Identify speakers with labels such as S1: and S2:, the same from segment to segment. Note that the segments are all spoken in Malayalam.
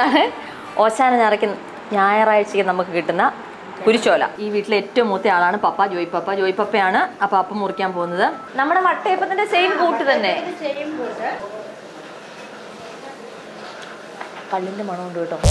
S1: ഇതാണ് ഓശാന ഞായറയ്ക്ക് ഞായറാഴ്ചയ്ക്ക് നമുക്ക് കിട്ടുന്ന കുരിശോല ഈ വീട്ടിലെ ഏറ്റവും മൂത്ത ആളാണ് പപ്പ ജോയി പപ്പ ജോയി പപ്പയാണ് അപ്പൊ അപ്പം മുറിക്കാൻ പോകുന്നത് നമ്മുടെ വട്ടയപ്പത്തിന്റെ സെയിം കൂട്ട് തന്നെ കള്ളിന്റെ മണമുണ്ട് കേട്ടോ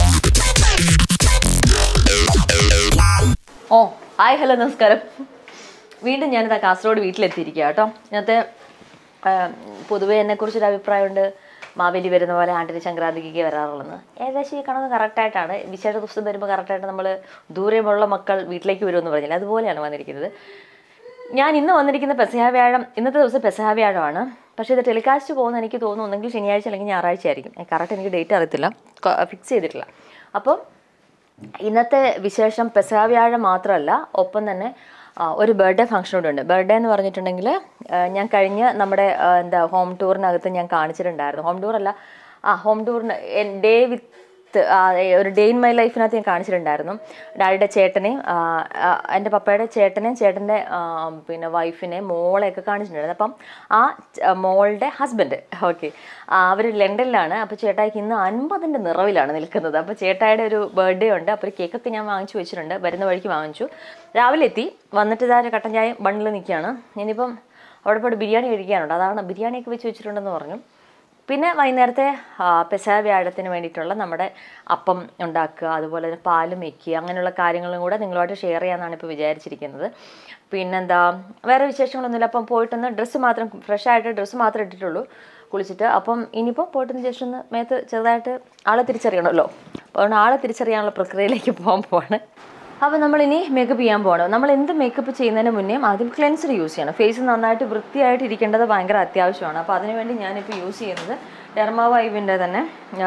S1: ഓ ഹായ് ഹലോ നമസ്കാരം വീണ്ടും ഞാനിതാ കാസർഗോഡ് വീട്ടിലെത്തിയിരിക്കുക കേട്ടോ ഇതിനകത്ത് ആ, പൊതുവെ എന്നെക്കുറിച്ചൊരു അഭിപ്രായമുണ്ട് മാവേലി വരുന്ന പോലെ ആണ്ടിന് സംക്രാന്തിക്ക് വരാറുള്ളത് ഏകദേശം ഈ കണക്ക് കറക്റ്റായിട്ടാണ് വിശേഷ ദിവസം വരുമ്പോൾ കറക്റ്റായിട്ട് നമ്മൾ ദൂരെയുള്ള മക്കൾ വീട്ടിലേക്ക് വരുമെന്ന് പറഞ്ഞില്ല അതുപോലെയാണ് വന്നിരിക്കുന്നത് ഞാൻ ഇന്ന് വന്നിരിക്കുന്ന പെസഹ വ്യാഴം ഇന്നത്തെ ദിവസം പെസഹ വ്യാഴമാണ് പക്ഷേ ഇത് ടെലികാസ്റ്റ് പോകുന്ന എനിക്ക് തോന്നുന്നു ഒന്നെങ്കിൽ ശനിയാഴ്ച അല്ലെങ്കിൽ ഞായറാഴ്ച ആയിരിക്കും കറക്റ്റ് എനിക്ക് ഡേറ്റ് അറിയത്തില്ല ഫിക്സ് ചെയ്തിട്ടില്ല അപ്പം ഇന്നത്തെ വിശേഷം പെസഹ വ്യാഴം മാത്രമല്ല ഒപ്പം തന്നെ ആ, ഒരു ബർത്ത്ഡേ ഫംഗ്ഷൻ കൂടെ ഉണ്ട് ബർത്ത്ഡേ എന്ന് പറഞ്ഞിട്ടുണ്ടെങ്കിൽ ആ, ഞാൻ കഴിഞ്ഞ നമ്മുടെ ആ, എന്താ ഹോം ടൂറിനകത്ത് ഞാൻ കാണിച്ചിട്ടുണ്ടായിരുന്നു ഹോം ടൂർ അല്ല ആ ഹോം ടൂറിന് ഡേ വിത്ത് ആ, ഒരു ഡേ ഇൻ മൈ ലൈഫിനകത്ത് ഞാൻ കാണിച്ചിട്ടുണ്ടായിരുന്നു ഡാഡിയുടെ ചേട്ടനെയും ആ, ആ, എൻ്റെ പപ്പയുടെ ചേട്ടനെയും ചേട്ടൻ്റെ ആ, പിന്നെ വൈഫിനെ മോളെയൊക്കെ കാണിച്ചിട്ടുണ്ടായിരുന്നു അപ്പം ആ ച- മോളുടെ ഹസ്ബൻഡ് ഓക്കെ അവർ ലണ്ടനിലാണ് അപ്പോൾ ചേട്ടായിക്ക് ഇന്ന് അൻപതിൻ്റെ നിറവിലാണ് നിൽക്കുന്നത് അപ്പോൾ ചേട്ടായിയുടെ ഒരു ബർത്ത്ഡേ ഉണ്ട് അപ്പോൾ ഒരു കേക്കൊക്കെ ഞാൻ വാങ്ങിച്ചു വെച്ചിട്ടുണ്ട് വരുന്ന വഴിക്ക് വാങ്ങിച്ചു രാവിലെ എത്തി വന്നിട്ട് ഇതാ ഒരു കട്ടൻ ചായ ബണ്ണിൽ നിൽക്കുകയാണ് ഇനിയിപ്പം അവിടെ പോയിട്ട് ബിരിയാണി കഴിക്കാനുണ്ട് അതാണ് ബിരിയാണിയൊക്കെ വെച്ച് വെച്ചിട്ടുണ്ടെന്ന് പറഞ്ഞു പിന്നെ വൈകുന്നേരത്തെ ആ, പെസഹ വ്യാഴത്തിന് വേണ്ടിയിട്ടുള്ള നമ്മുടെ അപ്പം ഉണ്ടാക്കുക അതുപോലെ തന്നെ പാലും വെക്കുക അങ്ങനെയുള്ള കാര്യങ്ങളും കൂടെ നിങ്ങളുമായിട്ട് ഷെയർ ചെയ്യാമെന്നാണ് ഇപ്പോൾ വിചാരിച്ചിരിക്കുന്നത് പിന്നെന്താ വേറെ വിശേഷങ്ങളൊന്നുമില്ല അപ്പം പോയിട്ടൊന്ന് ഡ്രസ്സ് മാത്രം ഫ്രഷ് ആയിട്ട് ഡ്രസ്സ് മാത്രമേ ഇട്ടിട്ടുള്ളൂ കുളിച്ചിട്ട് അപ്പം ഇനിയിപ്പോൾ പോയിട്ടൊന്ന് ജസ്റ്റ് ഒന്ന് മേത്ത് ചെറുതായിട്ട് ആളെ തിരിച്ചറിയണമല്ലോ അപ്പോൾ അതുകൊണ്ട് ആളെ തിരിച്ചറിയാനുള്ള പ്രക്രിയയിലേക്ക് പോകാൻ പോവാണ് അപ്പോൾ നമ്മൾ ഇനി മേക്കപ്പ് ചെയ്യാൻ പോകണം നമ്മൾ എന്ത് മേക്കപ്പ് ചെയ്യുന്നതിന് മുന്നേ ആദ്യം ക്ലെൻസർ യൂസ് ചെയ്യണം ഫേസ് നന്നായിട്ട് വൃത്തിയായിട്ട് ഇരിക്കേണ്ടത് ഭയങ്കര അത്യാവശ്യമാണ് അപ്പോൾ അതിനുവേണ്ടി ഞാനിപ്പോൾ യൂസ് ചെയ്യുന്നത് ഡെർമാവൈവിൻ്റെ തന്നെ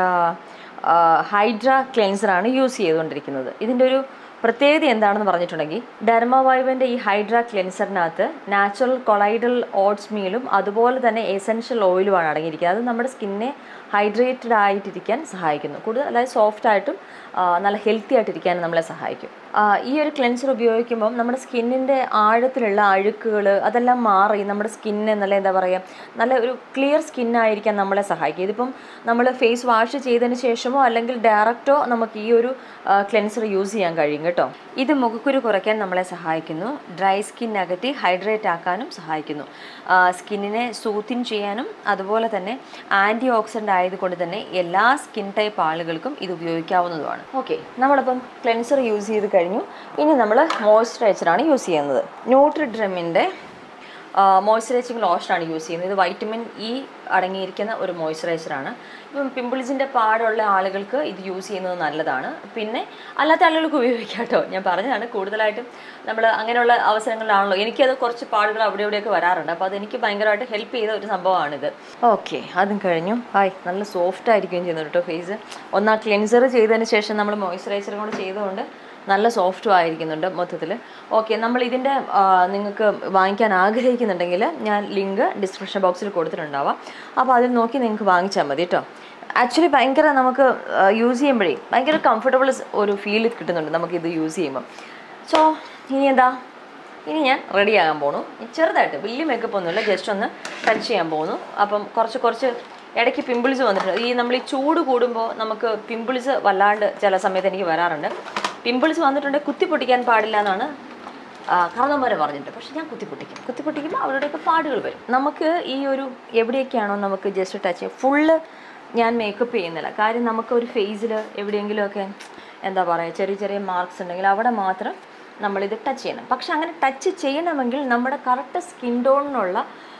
S1: ഹൈഡ്ര ക്ലെൻസറാണ് യൂസ് ചെയ്തുകൊണ്ടിരിക്കുന്നത് ഇതിൻ്റെ ഒരു പ്രത്യേകത എന്താണെന്ന് പറഞ്ഞിട്ടുണ്ടെങ്കിൽ ഡെർമാവൈവിൻ്റെ ഈ ഹൈഡ്ര ക്ലെൻസറിനകത്ത് നാച്ചുറൽ കൊളൈഡൽ ഓട്സ് മീലും അതുപോലെ തന്നെ എസെൻഷ്യൽ ഓയിലുമാണ് അടങ്ങിയിരിക്കുന്നത് അത് നമ്മുടെ സ്കിന്നെ ഹൈഡ്രേറ്റഡ് ആയിട്ടിരിക്കാൻ സഹായിക്കുന്നു കൂടുതൽ അതായത് സോഫ്റ്റ് ആയിട്ടും ആ, നല്ല ഹെൽത്തി ആയിട്ടിരിക്കാൻ നമ്മളെ സഹായിക്കും ആ, ഈ ഒരു ക്ലെൻസർ ഉപയോഗിക്കുമ്പം നമ്മുടെ സ്കിന്നിൻ്റെ ആഴത്തിലുള്ള അഴുക്കുകൾ അതെല്ലാം മാറി നമ്മുടെ സ്കിന്ന് നല്ല എന്താ പറയുക നല്ല ഒരു ക്ലിയർ സ്കിന്നായിരിക്കാൻ നമ്മളെ സഹായിക്കും ഇതിപ്പം നമ്മൾ ഫേസ് വാഷ് ചെയ്തതിന് ശേഷമോ അല്ലെങ്കിൽ ഡയറക്റ്റോ നമുക്ക് ഈ ഒരു ക്ലെൻസർ യൂസ് ചെയ്യാൻ കഴിയും കേട്ടോ ഇത് മുഖക്കുരു കുറയ്ക്കാൻ നമ്മളെ സഹായിക്കുന്നു ഡ്രൈ സ്കിൻ അകറ്റി ഹൈഡ്രേറ്റ് ആക്കാനും സഹായിക്കുന്നു സ്കിന്നിനെ സൂത്തിൻ ചെയ്യാനും അതുപോലെ തന്നെ ആൻറ്റി ഓക്സിഡൻ്റ് ആയതുകൊണ്ട് തന്നെ എല്ലാ സ്കിൻ ടൈപ്പ് ആളുകൾക്കും ഇത് ഉപയോഗിക്കാവുന്നതുമാണ് ഓക്കെ നമ്മളിപ്പം ക്ലെൻസർ യൂസ് ചെയ്ത് കഴിഞ്ഞു ഇനി നമ്മൾ മോയ്സ്ചറൈസറാണ് യൂസ് ചെയ്യുന്നത് ന്യൂട്രിഡ്രമിൻ്റെ മോയ്സ്ചറൈസിങ് ലോഷനാണ് യൂസ് ചെയ്യുന്നത് ഇത് വൈറ്റമിൻ ഇ അടങ്ങിയിരിക്കുന്ന ഒരു മോയ്സ്ചറൈസറാണ് ഇപ്പം പിമ്പിൾസിൻ്റെ പാടുള്ള ആളുകൾക്ക് ഇത് യൂസ് ചെയ്യുന്നത് നല്ലതാണ് പിന്നെ അല്ലാത്ത ആളുകൾക്ക് ഉപയോഗിക്കാം കേട്ടോ ഞാൻ പറഞ്ഞതാണ് കൂടുതലായിട്ടും നമ്മൾ അങ്ങനെയുള്ള അവസരങ്ങളിലാണല്ലോ എനിക്കത് കുറച്ച് പാടുകൾ അവിടെ ഇവിടെയൊക്കെ വരാറുണ്ട് അപ്പോൾ അതെനിക്ക് ഭയങ്കരമായിട്ട് ഹെൽപ്പ് ചെയ്ത ഒരു സംഭവമാണിത് ഓക്കെ അതും കഴിഞ്ഞു ഹായ് നല്ല സോഫ്റ്റ് ആയിരിക്കുകയും ചെയ്യുന്നു കേട്ടോ ഫേസ് ഒന്നാ ക്ലെൻസർ ചെയ്തതിന് ശേഷം നമ്മൾ മോയ്സ്ചറൈസറും കൂടെ ചെയ്തുകൊണ്ട് നല്ല സോഫ്റ്റും ആയിരിക്കുന്നുണ്ട് മൊത്തത്തിൽ ഓക്കെ നമ്മൾ ഇതിൻ്റെ നിങ്ങൾക്ക് വാങ്ങിക്കാൻ ആഗ്രഹിക്കുന്നുണ്ടെങ്കിൽ ഞാൻ ലിങ്ക് ഡിസ്ക്രിപ്ഷൻ ബോക്സിൽ കൊടുത്തിട്ടുണ്ടാവാം അപ്പോൾ അതിൽ നോക്കി നിങ്ങൾക്ക് വാങ്ങിച്ചാൽ മതി കേട്ടോ ആക്ച്വലി ഭയങ്കര നമുക്ക് യൂസ് ചെയ്യുമ്പോഴേ ഭയങ്കര കംഫർട്ടബിൾ ഒരു ഫീൽ കിട്ടുന്നുണ്ട് നമുക്കിത് യൂസ് ചെയ്യുമ്പം സോ ഇനി എന്താ ഇനി ഞാൻ റെഡി ആകാൻ പോണു ചെറുതായിട്ട് വലിയ മേക്കപ്പ് ഒന്നുമില്ല ജസ്റ്റ് ഒന്ന് ടച്ച് ചെയ്യാൻ പോകുന്നു അപ്പം കുറച്ച് കുറച്ച് ഇടയ്ക്ക് പിമ്പിൾസ് വന്നിട്ടുണ്ട് ഈ നമ്മൾ ഈ ചൂട് കൂടുമ്പോൾ നമുക്ക് പിമ്പിൾസ് വല്ലാണ്ട് ചില സമയത്ത് എനിക്ക് വരാറുണ്ട് പിമ്പിൾസ് വന്നിട്ടുണ്ടെങ്കിൽ കുത്തി പൊട്ടിക്കാൻ പാടില്ല എന്നാണ് കാരണവന്മാരെ പറഞ്ഞിട്ടുണ്ട് പക്ഷെ ഞാൻ കുത്തി പൊട്ടിക്കും കുത്തി പൊട്ടിക്കുമ്പോൾ അവരുടെയൊക്കെ പാടുകൾ വരും നമുക്ക് ഈ ഒരു എവിടെയൊക്കെയാണോ നമുക്ക് ജസ്റ്റ് ടച്ച് ചെയ്യാം ഫുള്ള് ഞാൻ മേക്കപ്പ് ചെയ്യുന്നില്ല കാര്യം നമുക്ക് ഒരു ഫേസിൽ എവിടെയെങ്കിലുമൊക്കെ എന്താ പറയുക ചെറിയ ചെറിയ മാർക്സ് ഉണ്ടെങ്കിൽ അവിടെ മാത്രം നമ്മളിത് ടച്ച് ചെയ്യണം പക്ഷെ അങ്ങനെ ടച്ച് ചെയ്യണമെങ്കിൽ നമ്മുടെ കറക്റ്റ് സ്കിൻ ടോണിനുള്ള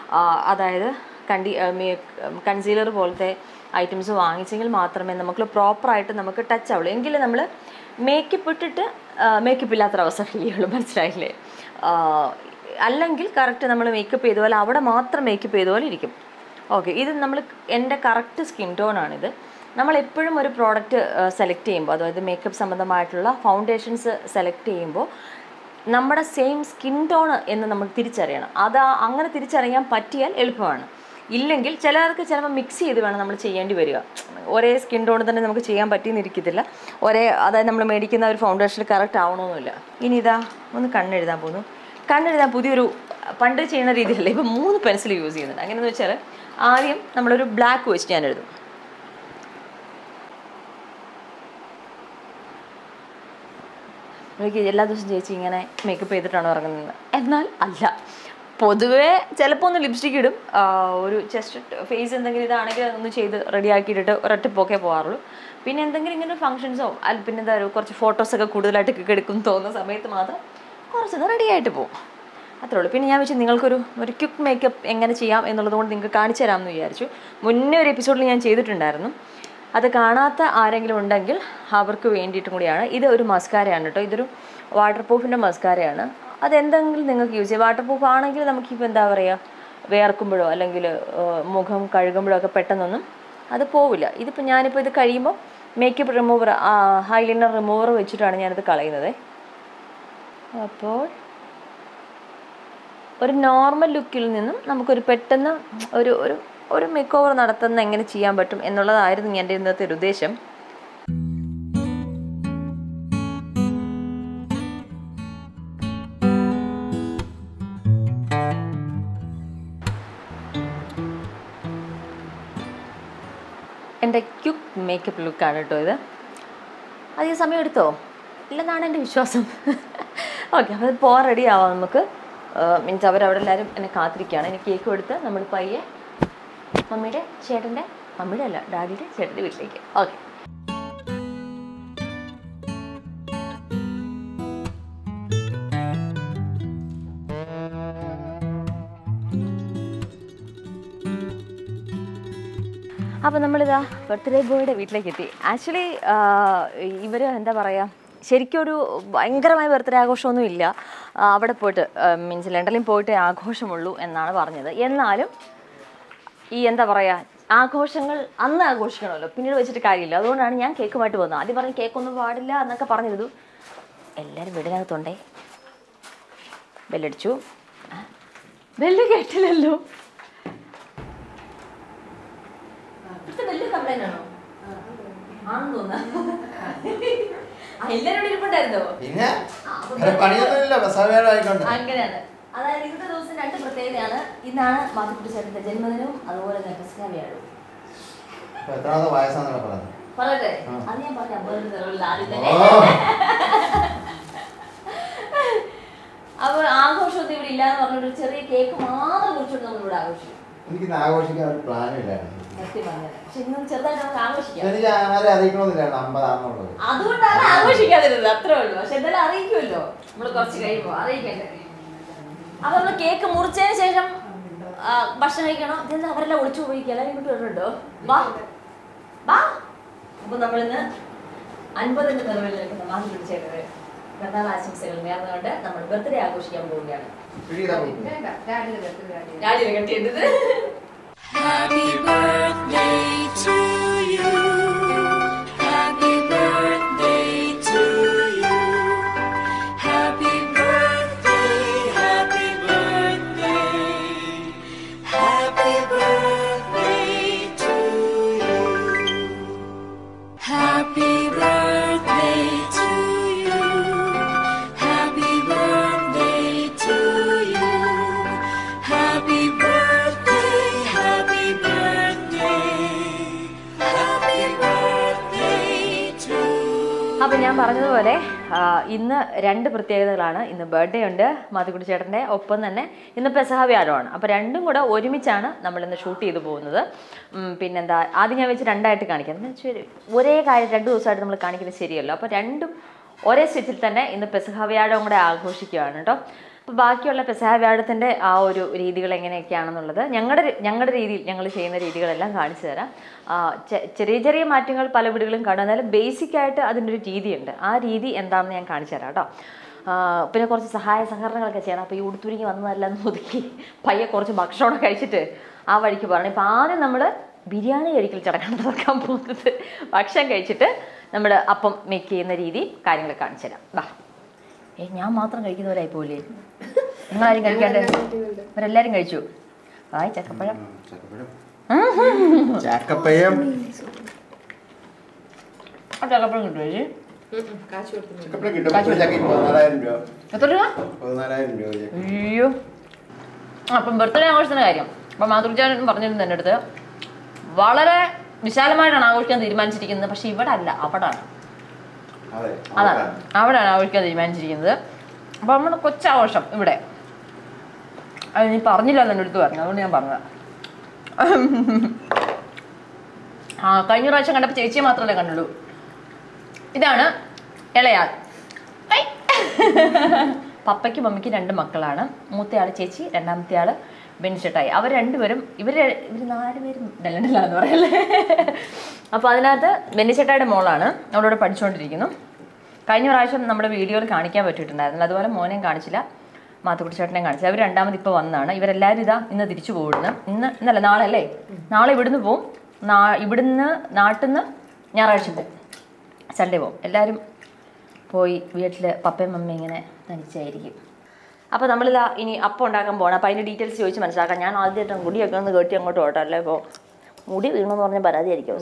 S1: അതായത് കണ്ടി കൺസീലർ പോലത്തെ ഐറ്റംസ് വാങ്ങിച്ചെങ്കിൽ മാത്രമേ നമുക്ക് പ്രോപ്പറായിട്ട് നമുക്ക് ടച്ച് ആവുള്ളൂ എങ്കിൽ നമ്മൾ മേക്കപ്പ് ഇട്ടിട്ട് മേക്കപ്പ് ഇല്ലാത്തൊരവസ്ഥ ഫീൽ ചെയ്യുള്ളൂ മനസ്സിലായില്ലേ ആ, അല്ലെങ്കിൽ കറക്റ്റ് നമ്മൾ മേക്കപ്പ് ചെയ്ത പോലെ അവിടെ മാത്രം മേക്കപ്പ് ചെയ്ത പോലെ ഇരിക്കും ഓക്കെ ഇത് നമ്മൾ എൻ്റെ കറക്റ്റ് സ്കിൻ ടോണാണിത് നമ്മൾ എപ്പോഴും ഒരു പ്രോഡക്റ്റ് സെലക്ട് ചെയ്യുമ്പോൾ അതായത് മേക്കപ്പ് സംബന്ധമായിട്ടുള്ള ഫൗണ്ടേഷൻസ് സെലക്ട് ചെയ്യുമ്പോൾ നമ്മുടെ സെയിം സ്കിൻ ടോൺ എന്ന് നമ്മൾ തിരിച്ചറിയണം അത് ആ- അങ്ങനെ തിരിച്ചറിയാൻ പറ്റിയാൽ എളുപ്പമാണ് ഇല്ലെങ്കിൽ ചിലർക്ക് ചിലപ്പോൾ മിക്സ് ചെയ്ത് വേണം നമ്മൾ ചെയ്യേണ്ടി വരിക ഒരേ സ്കിൻ ടോൺ തന്നെ നമുക്ക് ചെയ്യാൻ പറ്റിയെന്നിരിക്കത്തില്ല ഒരേ അതായത് നമ്മൾ മേടിക്കുന്ന ഒരു ഫൗണ്ടേഷൻ കറക്റ്റ് ആവണമെന്നില്ല ഇനി ഇതാ ഒന്ന് കണ്ണെഴുതാൻ പോകുന്നു കണ്ണെഴുതാൻ പുതിയൊരു പണ്ട് ചെയ്യുന്ന രീതിയിലല്ല ഇപ്പം മൂന്ന് പെൻസിൽ യൂസ് ചെയ്യുന്നുണ്ട് അങ്ങനെയെന്ന് വെച്ചാൽ ആദ്യം നമ്മളൊരു ബ്ലാക്ക് വെച്ച് ഞാൻ എഴുതും എനിക്ക് എല്ലാ ദിവസവും ചേച്ചി ഇങ്ങനെ മേക്കപ്പ് ചെയ്തിട്ടാണ് ഇറങ്ങുന്നത് എന്നാൽ അല്ല പൊതുവേ ചിലപ്പോൾ ഒന്ന് ലിപ്സ്റ്റിക് ഇടും ആ, ഒരു ചെസ്റ്റ് ഫേസ് എന്തെങ്കിലും ഇതാണെങ്കിൽ ഒന്ന് ചെയ്ത് റെഡി ആക്കിയിട്ടിട്ട് ഒരൊറ്റ പോക്കേ പോകാറുള്ളൂ പിന്നെ എന്തെങ്കിലും ഇങ്ങനെ ഫംഗ്ഷൻസോ അല്ല പിന്നെ എന്താ പറയുക കുറച്ച് ഫോട്ടോസൊക്കെ കൂടുതലായിട്ട് എടുക്കും തോന്നുന്ന സമയത്ത് മാത്രം കുറച്ചൊന്ന് റെഡി ആയിട്ട് പോകും അത്രേ ഉള്ളൂ പിന്നെ ഞാൻ വെച്ച് നിങ്ങൾക്കൊരു ഒരു ക്വിക്ക് മേക്കപ്പ് എങ്ങനെ ചെയ്യാം എന്നുള്ളത് കൊണ്ട് നിങ്ങൾക്ക് കാണിച്ചു തരാമെന്ന് വിചാരിച്ചു മുന്നേ ഒരു എപ്പിസോഡിൽ ഞാൻ ചെയ്തിട്ടുണ്ടായിരുന്നു അത് കാണാത്ത ആരെങ്കിലും ഉണ്ടെങ്കിൽ അവർക്ക് വേണ്ടിയിട്ടും കൂടിയാണ് ഇത് ഒരു മസ്കാരയാണ് കേട്ടോ ഇതൊരു വാട്ടർ പ്രൂഫിൻ്റെ മസ്കാരയാണ് അതെന്തെങ്കിലും നിങ്ങൾക്ക് യൂസ് ചെയ്യാം വാട്ടർ പ്രൂഫ് ആണെങ്കിൽ നമുക്കിപ്പോൾ എന്താ പറയുക വേർക്കുമ്പോഴോ അല്ലെങ്കിൽ മുഖം കഴുകുമ്പോഴോ ഒക്കെ പെട്ടെന്നൊന്നും അത് പോവില്ല ഇതിപ്പോൾ ഞാനിപ്പോൾ ഇത് കഴിയുമ്പോൾ മേക്കപ്പ് റിമൂവർ ഹൈലൈനർ റിമൂവർ വെച്ചിട്ടാണ് ഞാനിത് കളയുന്നത് അപ്പോൾ ഒരു നോർമൽ ലുക്കിൽ നിന്നും നമുക്കൊരു പെട്ടെന്ന് ഒരു ഒരു ഒരു മേക്ക് ഓവർ നടത്തുന്ന എങ്ങനെ ചെയ്യാൻ പറ്റും എന്നുള്ളതായിരുന്നു എൻ്റെ ഇന്നത്തെ ഒരു ഉദ്ദേശം എൻ്റെ ക്യുക്ക് മേക്കപ്പ് ലുക്കാണ് കേട്ടോ ഇത് അധികം സമയം എടുത്തോ ഇല്ലെന്നാണ് എൻ്റെ വിശ്വാസം ഓക്കെ അപ്പോൾ അത് പോകാൻ റെഡി ആവാം നമുക്ക് മീൻസ് അവരവിടെ എല്ലാവരും എന്നെ കാത്തിരിക്കുകയാണ് എനിക്ക് കേക്ക് കൊടുത്ത് നമ്മൾ പയ്യെ മമ്മിയുടെ ചേട്ടൻ്റെ മമ്മിയുടെ അല്ല ഡാഡിയുടെ ചേട്ടൻ്റെ വീട്ടിലേക്ക് ഓക്കെ അപ്പോൾ നമ്മളിതാ ബർത്ത്ഡേ ബോയുടെ വീട്ടിലേക്ക് എത്തി ആക്ച്വലി ഇവർ എന്താ പറയുക ശരിക്കും ഒരു ഭയങ്കരമായ ബർത്ത്ഡേ ആഘോഷമൊന്നും ഇല്ല ആ, അവിടെ പോയിട്ട് മീൻസ് ലണ്ടനിൽ പോയിട്ട് ആഘോഷമുള്ളൂ എന്നാണ് പറഞ്ഞത് എന്നാലും ഈ എന്താ പറയുക ആഘോഷങ്ങൾ അന്ന് ആഘോഷിക്കണമല്ലോ പിന്നീട് വെച്ചിട്ട് കാര്യമില്ല അതുകൊണ്ടാണ് ഞാൻ കേക്കുമായിട്ട് വന്നത് ആദ്യം പറഞ്ഞ് കേക്കൊന്നും പാടില്ല എന്നൊക്കെ പറഞ്ഞിരുന്നു എല്ലാവരും വീടിനകത്തുണ്ടേ ബെല്ലടിച്ചു ആ, ബെല്ല് കേട്ടില്ലല്ലോ ഇവിടുത്തെ വലിയ കംപ്ലൈന്റ് ആണോ ആണെന്ന് തോന്നുന്നു ആ, എല്ലാവരും ഇവിടെ ഇരിപ്പുണ്ടായിരുന്നോ
S2: പിന്നെ
S1: ആ, അപ്പൊ
S2: വേറെ പണിയൊന്നുമില്ല ബസ്സാവേടായിക്കൊണ്ട്
S1: അങ്ങനെയാണ് അതായത് ഇന്നത്തെ ദിവസം രണ്ട് പ്രത്യേകതയാണ് ഇന്നാണ് മാത്തുക്കുട്ടി ചേട്ടന്റെ ജന്മദിനവും അതുപോലെ തന്നെ ക്രിസ്ത്യ വ്യാഴവും
S2: ഇപ്പൊ എത്രാമത്തെ വയസ്സാന്നൊക്കെ പറഞ്ഞത്
S1: പറയട്ടെ
S2: ആ.
S1: അത് ഞാൻ പറഞ്ഞ അമ്പതിന് തെളിവില്ല ആദ്യം തന്നെ
S2: ഓ
S1: അപ്പൊ ആഘോഷമൊന്നും ഇവിടെ ഇല്ലാന്ന് പറഞ്ഞിട്ട് ഒരു ചെറിയ കേക്ക് മാത്രം കുറിച്ചിട്ട് നമ്മൾ ഇവിടെ ആഘോഷിക്കും
S2: എനിക്കിന്ന് ആഘോഷിക്കാൻ ഒരു പ്ലാനും ഇല്ലായിരുന്നു
S1: സത്യം പറഞ്ഞത് പക്ഷെ ഇന്ന് ചെറുതായിട്ട് നമുക്ക് ആഘോഷിക്കാം
S2: എനിക്ക് ആരെ അറിയിക്കണമെന്നില്ലായിരുന്നു അമ്പതാണെന്നുള്ളത്
S1: അതുകൊണ്ടാണ് ആഘോഷിക്കാതിരുന്നത് അത്രേ ഉള്ളൂ പക്ഷെ എന്തായാലും അറിയിക്കുമല്ലോ നമ്മൾ കുറച്ച് കഴിയുമ്പോൾ അറിയിക്കണ്ടേ അപ്പൊ നമ്മൾ കേക്ക് മുറിച്ചതിന് ശേഷം ആ, ഭക്ഷണം കഴിക്കണം ഇതെന്താ അവരെല്ലാം ഒളിച്ചു പോയിരിക്കുക എല്ലാവരും ഇങ്ങോട്ട് വരുന്നുണ്ടോ വാ വാ അപ്പൊ നമ്മളിന്ന് അൻപതിന്റെ നിലവിൽ നിൽക്കുന്ന മാസം പിടിച്ചേക്കത് പിറന്നാൾ ആശംസകൾ നേർന്നുകൊണ്ട് നമ്മൾ ബർത്ത്ഡേ ആഘോഷിക്കാൻ പോവുകയാണ്
S2: പിടിയിതാ കൊടുക്കും.
S1: രാജിയിൽ കെട്ടിയിട്ടത്
S3: Happy birthday to you. Happy birthday to you. Happy birthday, happy birthday. Happy birthday to you. Happy birthday to you. Happy birthday to you. Happy birthday, happy birthday. Happy birthday to
S1: അപ്പൊ ഞാൻ പറഞ്ഞതുപോലെ ആ, ഇന്ന് രണ്ട് പ്രത്യേകതകളാണ് ഇന്ന് ബർത്ത്ഡേ ഉണ്ട് മാതിക്കുട്ടി ചേട്ടൻ്റെ ഒപ്പം തന്നെ ഇന്ന് പെസഹ വ്യാഴമാണ് അപ്പോൾ രണ്ടും കൂടെ ഒരുമിച്ചാണ് നമ്മൾ ഇന്ന് ഷൂട്ട് ചെയ്തു പോകുന്നത് ഉം, പിന്നെന്താ ആദ്യം ഞാൻ വെച്ച് രണ്ടായിട്ട് കാണിക്കാം എന്ന് വെച്ചാൽ ഒരേ കാര്യം രണ്ട് ദിവസമായിട്ട് നമ്മൾ കാണിക്കുന്നത് ശരിയല്ലോ അപ്പോൾ രണ്ടും ഒരേ സ്റ്റിച്ചിൽ തന്നെ ഇന്ന് പെസഹ വ്യാഴവും കൂടെ ആഘോഷിക്കുകയാണ് കേട്ടോ അപ്പോൾ ബാക്കിയുള്ള പെസഹ വ്യാഴത്തിൻ്റെ ആ ഒരു രീതികൾ എങ്ങനെയൊക്കെയാണെന്നുള്ളത് ഞങ്ങളുടെ ഞങ്ങളുടെ രീതിയിൽ ഞങ്ങൾ ചെയ്യുന്ന രീതികളെല്ലാം കാണിച്ചു തരാം ആ, ചെ- ചെറിയ ചെറിയ മാറ്റങ്ങൾ പല വീടുകളും കാണും എന്നാലും ബേസിക് ആയിട്ട് അതിൻ്റെ ഒരു രീതിയുണ്ട് ആ രീതി എന്താണെന്ന് ഞാൻ കാണിച്ചു തരാം കേട്ടോ ആ, പിന്നെ കുറച്ച് സഹായ സഹകരണങ്ങളൊക്കെ ചെയ്യണം അപ്പോൾ ഈ ഉടുത്തുരുങ്ങി വന്നതെല്ലാം ഒന്ന് ഒതുക്കി പയ്യെ കുറച്ച് ഭക്ഷണമൊക്കെ കഴിച്ചിട്ട് ആ വഴിക്ക് പോകണം ഇപ്പോൾ ആദ്യം നമ്മൾ ബിരിയാണി കഴിക്കൽ ചടങ്ങാണ് നടക്കാൻ പോകുന്നത് ഭക്ഷണം കഴിച്ചിട്ട് നമ്മൾ അപ്പം മേക്ക് ചെയ്യുന്ന രീതി കാര്യങ്ങൾ കാണിച്ചു തരാം വാ ഏ ഞാൻ മാത്രം കഴിക്കുന്നവരായി പോലെ നിങ്ങളാരും കഴിക്കാണ്ട് അവരെല്ലാരും കഴിച്ചു ആയി ചക്കപ്പഴം
S2: ഉം, ചക്കപ്പഴം. ചക്കപ്പഴം
S1: ആ ചക്കപ്പഴം കിട്ടുമോ ചേച്ചി
S2: ചക്കപ്പഴം കിട്ടും ഒരു ചക്ക പതിനാലായിരം രൂപ
S1: എത്ര രൂപ
S2: പതിനാലായിരം രൂപ ഒരു ചക്ക.
S1: അയ്യോ ആ, അപ്പം ബർത്ത്ഡേ ആഘോഷത്തിൻ്റെ കാര്യം അപ്പം മാതൃജാൻ പറഞ്ഞിരുന്നു എൻ്റെ അടുത്ത് വളരെ വിശാലമായിട്ടാണ് ആഘോഷിക്കാൻ തീരുമാനിച്ചിരിക്കുന്നത് പക്ഷെ ഇവിടെ അല്ല അവിടെ ആണ്
S2: അതെ
S1: അതാണ് അവിടെയാണ് ഒഴിക്കാൻ തീരുമാനിച്ചിരിക്കുന്നത് അപ്പോൾ നമ്മുടെ കൊച്ചാഘോഷം ഇവിടെ അത് നീ പറഞ്ഞില്ല എന്ന് എടുത്ത് പറഞ്ഞു അതുകൊണ്ട് ഞാൻ പറഞ്ഞത് ആ കഴിഞ്ഞ പ്രാവശ്യം കണ്ടപ്പോൾ ചേച്ചിയെ മാത്രമല്ലേ കണ്ടുള്ളൂ ഇതാണ് ഇളയാൾ ഐ. പപ്പയ്ക്കും മമ്മിക്കും രണ്ട് മക്കളാണ് മൂത്തയാൾ ചേച്ചി രണ്ടാമത്തെ ആള് ബെൻഷട്ടായി അവർ രണ്ടുപേരും ഇവർ ഇവർ നാലുപേരും ഡല്ലണ്ടല്ലാന്ന് പറയല്ലേ അപ്പോൾ അതിനകത്ത് ബെന്നിച്ചേട്ടായുടെ മോളാണ് അവളോട് പഠിച്ചുകൊണ്ടിരിക്കുന്നു കഴിഞ്ഞ പ്രാവശ്യം നമ്മുടെ വീഡിയോയിൽ കാണിക്കാൻ പറ്റിയിട്ടുണ്ടായിരുന്നു അതുപോലെ മോനെയും കാണിച്ചില്ല മാത്തുക്കുട്ടി ചേട്ടനെയും കാണിച്ചില്ല അവർ രണ്ടാമത് ഇപ്പോൾ വന്നതാണ് ഇവരെല്ലാവരും ഇതാ ഇന്ന് തിരിച്ചു പോകുന്നു ഇന്ന് ഇന്നല്ല നാളെ അല്ലേ നാളെ ഇവിടുന്ന് പോവും നാ ഇവിടുന്ന് നാട്ടിൽ നിന്ന് ഞായറാഴ്ച പോവും സൺഡേ പോവും എല്ലാവരും പോയി വീട്ടിൽ പപ്പയും മമ്മയും ഇങ്ങനെ തനിച്ചായിരിക്കും അപ്പോൾ നമ്മളിതാ ഇനി അപ്പം ഉണ്ടാക്കാൻ പോകണം അപ്പോൾ അതിൻ്റെ ഡീറ്റെയിൽസ് ചോദിച്ച് മനസ്സിലാക്കാം ഞാൻ ആദ്യമായിട്ട് മുടിയൊക്കെ ഒന്ന് കെട്ടി അങ്ങോട്ട് പോട്ടെ അല്ലേ ഇപ്പോൾ മുടി വീണെന്ന് പറഞ്ഞ പരാതിയായിരിക്കും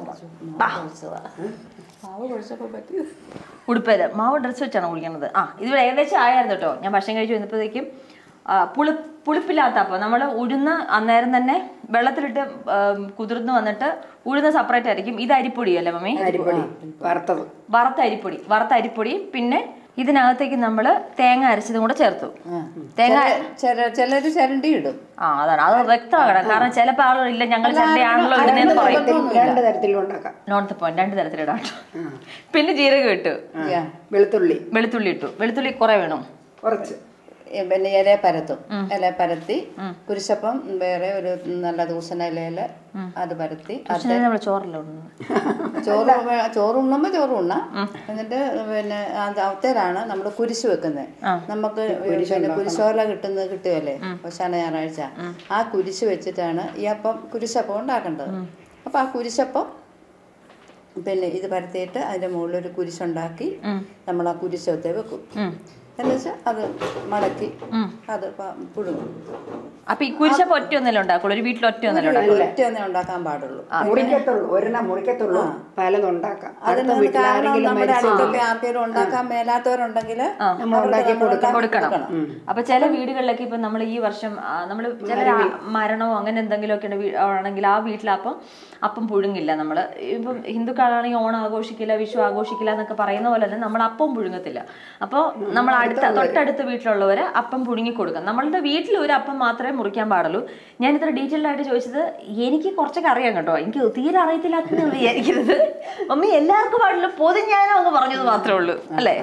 S1: ഉടുപ്പേത് മാവ് ഡ്രസ്സ് വെച്ചാണ് കുടിക്കുന്നത് ആ ഇത് ഏകദേശം ആയായിരുന്നു കേട്ടോ ഞാൻ ഭക്ഷണം കഴിച്ച് വന്നപ്പോഴത്തേക്കും ആ, പുളി പുളിപ്പില്ലാത്ത അപ്പം നമ്മൾ ഉഴുന്ന് അന്നേരം തന്നെ വെള്ളത്തിലിട്ട് ആം, കുതിർന്ന് വന്നിട്ട് ഉഴുന്ന് സെപ്പറേറ്റ് ആയിരിക്കും ഇത് അരിപ്പൊടി അല്ലേ മമ്മി
S4: അരിപ്പൊടി വറുത്തത്
S1: വറുത്ത അരിപ്പൊടി വറുത്ത അരിപ്പൊടി പിന്നെ ഇതിനകത്തേക്ക് നമ്മൾ തേങ്ങ അരച്ചതും കൂടെ ചേർത്തു തേങ്ങ
S4: ചിലര് ചിരണ്ടി ഇടും
S1: ആ അതാണ് അത് വ്യക്തമാകണം കാരണം ചിലപ്പോൾ ആളുകൾ ഇല്ല ഞങ്ങൾ ചണ്ടയാണല്ലോ ഇടുന്നതെന്ന് പറയും
S4: രണ്ട് തരത്തിലും ഉണ്ടാക്കാം
S1: നോർത്ത് പോയിന്റ് രണ്ട് തരത്തിലിടാം കേട്ടോ പിന്നെ ജീരകം ഇട്ടു
S4: യാ, വെളുത്തുള്ളി
S1: വെളുത്തുള്ളി ഇട്ടു വെളുത്തുള്ളി കുറെ വേണം
S4: കുറച്ച് ഏ, പിന്നെ ഇല പരത്തും ഇല പരത്തി കുരിശപ്പം വേറെ ഒരു നല്ല ദൂസന ഇലയില് അത് പരത്തി അത്
S1: നമ്മൾ ചോറല്ലോ ഇടുന്നത്.
S4: ചോറ് വേ- ചോറ് ഉണ്ണുമ്പോ ചോറ് ഉണ്ണാം എന്നിട്ട് പിന്നെ അത് അവത്തേലാണ് നമ്മൾ കുരിശ് വെക്കുന്നത് നമുക്ക് പിന്നെ കുരിശോല കിട്ടുന്നത് കിട്ടുമല്ലേ അവസാന ഞായറാഴ്ച ആ കുരിശ് വെച്ചിട്ടാണ് ഈ അപ്പം കുരിശപ്പം ഉണ്ടാക്കേണ്ടത് അപ്പൊ ആ കുരിശപ്പം പിന്നെ ഇത് പരത്തിയിട്ട് അതിന്റെ മുകളിൽ ഒരു കുരിശുണ്ടാക്കി നമ്മൾ ആ കുരിശത്തെ വെക്കും എന്നുവെച്ചാൽ അത് മടക്കി അത് പ- പുഴുങ്ങും
S1: അപ്പൊ ഈ കുരിശപ്പ് ഒറ്റ ഒന്നല്ലേ ഉണ്ടാക്കുള്ളൂ ഒരു വീട്ടിൽ ഒറ്റ ഒന്നല്ലേ ഉണ്ടാക്കുള്ളൂ
S4: ഒറ്റ ഒന്നേ ഉണ്ടാക്കാൻ പാടുള്ളൂ
S5: മുറിക്കത്തുള്ളൂ ഒരെണ്ണം മുറിക്കത്തുള്ളൂ പലതും ഉണ്ടാക്കാം അടുത്ത
S4: അതിന്
S5: വീട്ടിൽ
S4: കാരണം
S5: ആരെങ്കിലും
S4: നമ്മുടെ
S5: മരിച്ചു
S4: അടുത്തൊക്കെ ആർക്കെങ്കിലും ഉണ്ടാക്കാൻ മേലാത്തവരുണ്ടെങ്കിൽ
S5: നമ്മൾ ഉണ്ടാക്കി കൊടുക്കാം
S1: കൊടുക്കണം അപ്പൊ ചില വീടുകളിലൊക്കെ ഇപ്പൊ നമ്മൾ ഈ വർഷം നമ്മൾ ചില മരണമോ അങ്ങനെ എന്തെങ്കിലുമൊക്കെ ഉണ്ട് വീ- ആണെങ്കിൽ ആ വീട്ടിൽ അപ്പം അപ്പം പുഴുങ്ങില്ല നമ്മൾ ഇപ്പം ഹിന്ദുക്കളാണെങ്കിൽ ഓണം ആഘോഷിക്കില്ല വിഷു ആഘോഷിക്കില്ല എന്നൊക്കെ പറയുന്ന പോലെ തന്നെ നമ്മൾ അപ്പം പുഴുങ്ങത്തില്ല അപ്പോൾ നമ്മൾ അടുത്ത തൊട്ടടുത്ത വീട്ടിലുള്ളവര് അപ്പം പുഴുങ്ങി കൊടുക്കാം നമ്മളുടെ വീട്ടിൽ ഒരു അപ്പം മാത്രമേ മുറിക്കാൻ പാടുള്ളൂ ഞാൻ ഇത്ര ഡീറ്റെയിൽഡ് ആയിട്ട് ചോദിച്ചത് എനിക്ക് കുറച്ചൊക്കെ അറിയാം കേട്ടോ എനിക്ക് തീരെ അറിയത്തില്ലാത്ത വിചാരിക്കുന്നത് മമ്മി എല്ലാവർക്കും പാടില്ല പൊതുഞാനോ എന്ന് പറഞ്ഞത് മാത്രമേ ഉള്ളൂ അല്ലേ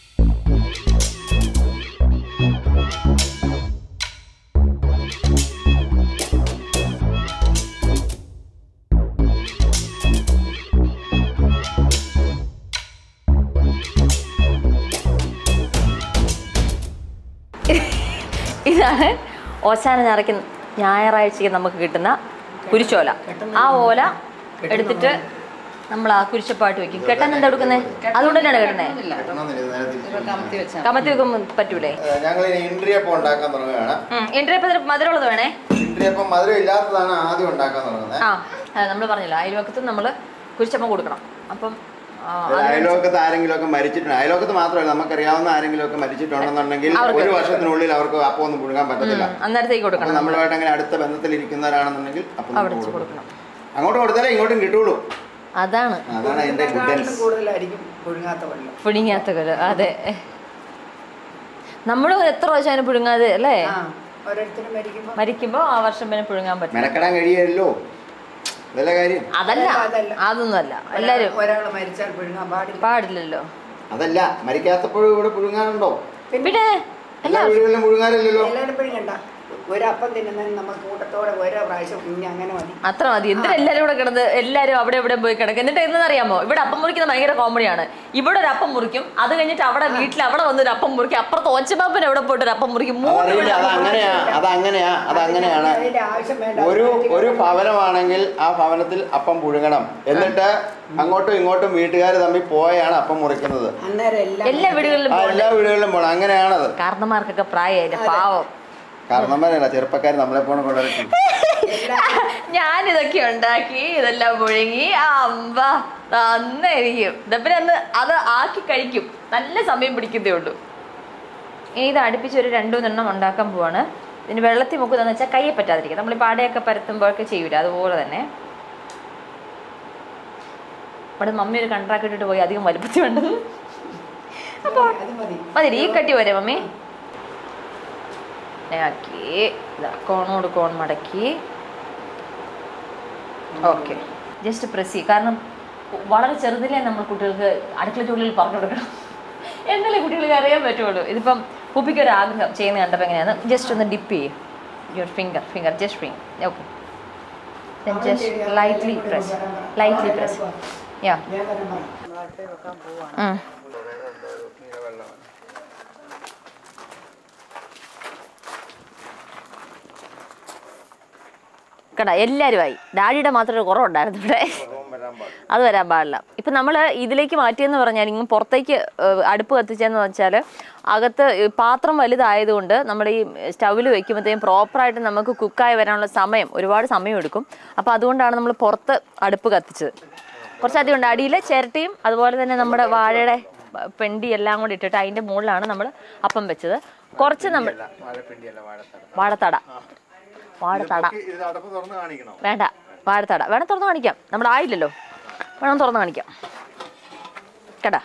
S1: ഇതാണ് ഓശാന ഞായറയ്ക്ക് ഞായറാഴ്ചയ്ക്ക് നമുക്ക് കിട്ടുന്ന കുരിശോല ആ ഓല എടുത്തിട്ട് നമ്മൾ ആ കുരിശപ്പാട്ട് വെക്കും കെട്ടാൻ എന്താ എടുക്കുന്നത് അതുകൊണ്ട് തന്നെയാണ് കെട്ടുന്നത്
S2: കെട്ടണമെന്നില്ല, ഇത് നേരെ തിരിച്ച്
S4: കമത്തി വെച്ചാൽ
S1: കമത്തി വെക്കുമ്പോൾ പറ്റൂലേ
S2: ഏഹ് ഞങ്ങൾ ഇനി ഇൻട്രിയപ്പം ഉണ്ടാക്കാൻ തുടങ്ങുകയാണ്
S1: എൻ്റെ ഇപ്പം മധുരമുള്ളത് വേണേ
S2: ഇൻട്രിയപ്പം മധുരം ഇല്ലാത്തതാണ് ആദ്യം ഉണ്ടാക്കാൻ തുടങ്ങുന്നത്
S1: ആ നമ്മൾ പറഞ്ഞില്ല അയൽവക്കത്ത് നമ്മൾ കുരിശപ്പം കൊടുക്കണം അപ്പം ആ,
S2: അയലോക്കത്ത് ആരെങ്കിലും ഒക്കെ മരിച്ചിട്ടുണ്ട് അയലോക്കത്ത് മാത്രമല്ല നമുക്കറിയാവുന്ന ആരെങ്കിലും ഒക്കെ മരിച്ചിട്ടുണ്ടെന്നുണ്ടെങ്കിൽ ഒരു വർഷത്തിനുള്ളിൽ അവർക്ക് അപ്പം ഒന്നും പുഴുകാൻ പറ്റത്തില്ല
S1: അന്നേരത്തേക്ക്
S2: അപ്പൊ
S1: കൊടുക്കണം
S2: നമ്മളുമായിട്ട് അങ്ങനെ അടുത്ത ബന്ധത്തിലിരിക്കുന്നവരാണെന്നുണ്ടെങ്കിൽ അപ്പം
S1: അവിടെ
S2: നമുക്ക്
S1: വെച്ച്
S2: കൊടുക്കണം.
S1: കൊടുക്കണം
S2: അങ്ങോട്ട് കൊടുത്താലേ ഇങ്ങോട്ടും കിട്ടുള്ളൂ
S1: അതാണ്
S2: അതാണ് അതിന്റെ ഗുഡൻസ്
S5: കൂടുതലായിരിക്കും പുഴുങ്ങാത്ത വെള്ളം
S1: പുഴുങ്ങിയാത്ത കൊല അതെ നമ്മളും എത്ര പ്രാവശ്യം അതിനെ പുഴുങ്ങാതെ അല്ലേ
S5: ആ ഓരോരുത്തരും മരിക്കുമ്പോൾ
S1: മരിക്കുമ്പോ ആ വർഷം പിന്നെ പുഴുങ്ങാൻ പറ്റും
S2: മെനക്കെടാൻ കഴിയല്ലോ അതല്ല കാര്യം
S1: അതല്ല
S5: അതല്ല.
S1: അതൊന്നുമല്ല എല്ലാരും
S5: ഒരാൾ മരിച്ചാൽ പുഴുങ്ങാൻ പാടില്ല
S1: പാടില്ലല്ലോ
S2: അതല്ല മരിക്കാത്തപ്പോഴും ഇവിടെ പുഴുങ്ങാനുണ്ടോ
S1: പിന്നെ
S2: എല്ലാ വീടുകളിലും പുഴുങ്ങാറില്ലല്ലോ
S5: എല്ലാവരും പുഴുങ്ങണ്ട ഒരപ്പം തിന്നുന്നതിന് നമ്മൾ കൂട്ടത്തോടെ ഓരോ പ്രാവശ്യം കുഞ്ഞ് അങ്ങനെ മതി
S1: അത്ര മതി എന്തിനാ എല്ലാരും കൂടെ കിടന്ന് എല്ലാരും അവിടെ ഇവിടെ പോയി കിടക്കും എന്നിട്ട് എന്താണെന്ന് അറിയാമോ ഇവിടെ അപ്പം മുറിക്കുന്നത് ഭയങ്കര കോമഡിയാണ് ഇവിടെ ഒരു അപ്പം മുറിക്കും അത് കഴിഞ്ഞിട്ട് അവിടെ വീട്ടിൽ അവിടെ വന്ന് ഒരു അപ്പം മുറിക്കും അപ്പുറത്ത് ഒച്ചപ്പാപ്പൻ എവിടെ പോയിട്ട് ഒരു അപ്പം മുറിക്കും മൂന്ന്
S2: അതറിയില്ല അതങ്ങനെയാ അതങ്ങനെയാ അതങ്ങനെയാണ്
S5: അതിന്റെ ആവശ്യം വേണ്ട
S2: ഒരു ഒരു ഭവനമാണെങ്കിൽ ആ ഭവനത്തിൽ അപ്പം പുഴുങ്ങണം എന്നിട്ട് അങ്ങോട്ടും ഇങ്ങോട്ടും വീട്ടുകാർ തമ്മിൽ പോയാണ് അപ്പം മുറിക്കുന്നത്
S5: അന്നേരം എല്ലാം
S1: എല്ലാ വീടുകളിലും
S2: ആ എല്ലാ വീടുകളിലും പോകണം അങ്ങനെയാണത്
S1: കാരണന്മാർക്കൊക്കെ പ്രായമായില്ല പാവം
S2: കാരണന്മാരല്ല ചെറുപ്പക്കാർ നമ്മളെ പോണ കൊണ്ടുവരട്ടെ
S1: ഞാനിതൊക്കെ ഉണ്ടാക്കി ഇതെല്ലാം മുഴുങ്ങി അമ്പ നന്നായിരിക്കും ഇതപ്പിനെ അന്ന് അത് ആക്കി കഴിക്കും നല്ല സമയം പിടിക്കുന്നേ ഉള്ളൂ ഇനി ഇത് അടുപ്പിച്ച് ഒരു രണ്ടു മൂന്നെണ്ണം ഉണ്ടാക്കാൻ പോവാണ് ഇതിന് വെള്ളത്തിൽ മുക്കുന്നതെന്ന് വെച്ചാൽ കയ്യെ പറ്റാതിരിക്കും നമ്മൾ പാടയൊക്കെ പരത്തുമ്പോഴൊക്കെ ചെയ്യൂല അതുപോലെ തന്നെ ഇവിടെ മമ്മി ഒരു കൺട്രാക്ട് ഇട്ടിട്ട് പോയി അധികം വലുപ്പത്തിൽ വേണ്ടത് അപ്പോൾ
S5: അത് മതി
S1: മതി ഈ കട്ടി പോരെ മമ്മി ആക്കി ഇതാ കോണോട് കോൺ മടക്കി ഓക്കെ ജസ്റ്റ് പ്രസ് ചെയ്യും കാരണം വളരെ ചെറുതിലേ നമ്മൾ കുട്ടികൾക്ക് അടുക്കള ജോലിയിൽ പറഞ്ഞു കൊടുക്കണം എന്നാലേ കുട്ടികൾക്ക് അറിയാൻ പറ്റുള്ളൂ ഇതിപ്പം കുപ്പിക്ക് ഒരു ആഗ്രഹം ചെയ്യുന്ന കണ്ടപ്പോൾ എങ്ങനെയാണ് ജസ്റ്റ് ഒന്ന് ഡിപ്പ് ചെയ്യും your finger finger just finger okay just lightly press lightly press yeah
S5: ഞാൻ വരാൻ പറ
S1: കണ്ട എല്ലാവരുമായി ഡാഡിയുടെ മാത്രം ഒരു കുറവുണ്ടായിരുന്നു ഇവിടെ അത് വരാൻ പാടില്ല ഇപ്പം നമ്മൾ ഇതിലേക്ക് മാറ്റിയെന്ന് പറഞ്ഞാൽ ഇങ്ങ് പുറത്തേക്ക് ഏഹ്, അടുപ്പ് കത്തിച്ചെന്ന് വെച്ചാൽ അകത്ത് ഈ പാത്രം വലുതായതുകൊണ്ട് നമ്മുടെ ഈ സ്റ്റൗവിൽ വെക്കുമ്പോഴത്തേക്കും പ്രോപ്പറായിട്ട് നമുക്ക് കുക്കായി വരാനുള്ള സമയം ഒരുപാട് സമയം എടുക്കും അപ്പോൾ അതുകൊണ്ടാണ് നമ്മൾ പുറത്ത് അടുപ്പ് കത്തിച്ചത് കുറച്ചധികം ഉണ്ട് അടിയിൽ ചിരട്ടിയും അതുപോലെ തന്നെ നമ്മുടെ വാഴയുടെ പെണ്ടി എല്ലാം കൂടി ഇട്ടിട്ട് അതിൻ്റെ മുകളിലാണ് നമ്മൾ അപ്പം വെച്ചത് കുറച്ച് നമ്മൾ
S2: വാഴപ്പിണ്ടിയല്ല വാഴത്തട
S1: വാഴത്തട വാഴത്തട
S2: ഇത് അടപ്പ് തുറന്ന് കാണിക്കണോ
S1: വേണ്ട വാഴത്തട വേണം തുറന്ന് കാണിക്കാം നമ്മുടെ ആയില്ലല്ലോ വേണം തുറന്ന് കാണിക്കാം കേട്ടാ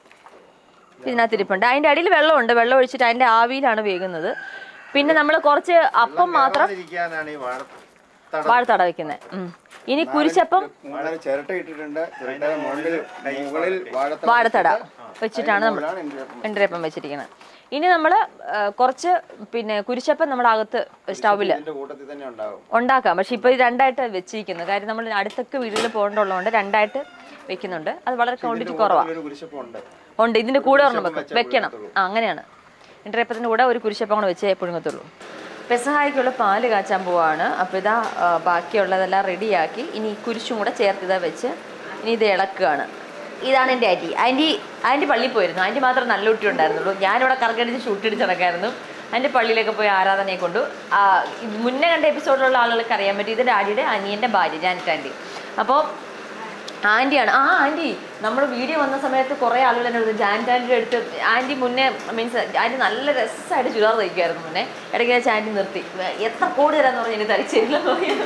S1: ഇതിനകത്ത് ഇരിപ്പുണ്ട് അതിൻ്റെ അടിയിൽ വെള്ളമുണ്ട് വെള്ളം ഒഴിച്ചിട്ട് അതിൻ്റെ ആവിയിലാണ് വേകുന്നത് പിന്നെ നമ്മൾ കുറച്ച് അപ്പം മാത്രം
S2: ഇരിക്കാനാണ് ഈ വാഴത്തട
S1: വാഴത്തട വെക്കുന്നത് ഇനി കുരിശപ്പം
S2: മുകളിൽ ചിരട്ട ഇട്ടിട്ടുണ്ട് ചിരട്ടയുടെ മുകളിൽ മുകളിൽ വാഴത്തട
S1: വാഴത്തട വെച്ചിട്ടാണ് നമ്മൾ
S2: മുകളിലാണ് എൻ്റെ
S1: എണ്ടരപ്പം വെച്ചിരിക്കുന്നത് ഇനി നമ്മൾ കുറച്ച് പിന്നെ കുരിശപ്പം നമ്മുടെ അകത്ത് സ്റ്റൗവിൽ
S2: ഇതിന്റെ കൂട്ടത്തിൽ തന്നെ ഉണ്ടാവും
S1: ഉണ്ടാക്കാം പക്ഷെ ഇപ്പോൾ ഇത് രണ്ടായിട്ട് വെച്ചിരിക്കുന്നത് കാര്യം നമ്മൾ അടുത്തൊക്കെ വീടുകളിൽ പോകേണ്ടതുള്ളതുകൊണ്ട് രണ്ടായിട്ട് വെക്കുന്നുണ്ട് അത് വളരെ ക്വാണ്ടിറ്റി കുറവാണ്
S2: ഒരു കുരിശപ്പം ഉണ്ട്
S1: ഉണ്ട് ഇതിന്റെ കൂടെ ഒരെണ്ണം വെക്കും വെക്കണം ആ അങ്ങനെയാണ് ഇൻ്റർപ്പത്തിൻ്റെ കൂടെ ഒരു കുരിശപ്പം കൂടെ വെച്ചേ പുഴുങ്ങത്തുള്ളൂ പെസഹായിക്കുള്ള പാല് കാച്ചാൻ പോവാണ് അപ്പോൾ ഇതാ ആ, ബാക്കിയുള്ളതെല്ലാം റെഡിയാക്കി ഇനി ഈ കുരിശും കൂടെ ചേർത്ത് ഇതാ വെച്ച് ഇനി ഇത് ഇളക്കുകയാണ് ഇതാണ് എൻ്റെ ആൻറ്റി ആൻറ്റി ആൻറ്റി പള്ളിയിൽ പോയിരുന്നു ആൻറ്റി മാത്രം നല്ല കുട്ടി ഉണ്ടായിരുന്നുള്ളൂ ഞാനിവിടെ കറക്കടിച്ച് ഷൂട്ടിടിച്ച് നടക്കായിരുന്നു എൻ്റെ പള്ളിയിലൊക്കെ പോയി ആരാധനയെ കൊണ്ടു ആ, ഇത് മുന്നേ കണ്ട എപ്പിസോഡിലുള്ള ആളുകൾക്ക് അറിയാൻ പറ്റും ഇത് ഡാഡിയുടെ അനിയൻ്റെ ഭാര്യ ജാനറ്റ് ആൻറ്റി അപ്പോൾ ആൻറ്റിയാണ് ആ ആൻറ്റി നമ്മൾ വീഡിയോ വന്ന സമയത്ത് കുറേ ആളുകൾ എന്നെ വിളിച്ചു ജാൻറ്റ് ആൻറ്റിയുടെ അടുത്ത് ആൻറ്റി മുന്നേ മീൻസ് ആൻറ്റി നല്ല രസമായിട്ട് ചുരിദാർ തയ്ക്കുമായിരുന്നു മുന്നേ ഇടയ്ക്ക് വെച്ച് ആൻറ്റി നിർത്തി എത്ര കോടി തരാന്ന് പറഞ്ഞ് എനിക്ക് തയ്ച്ചില്ല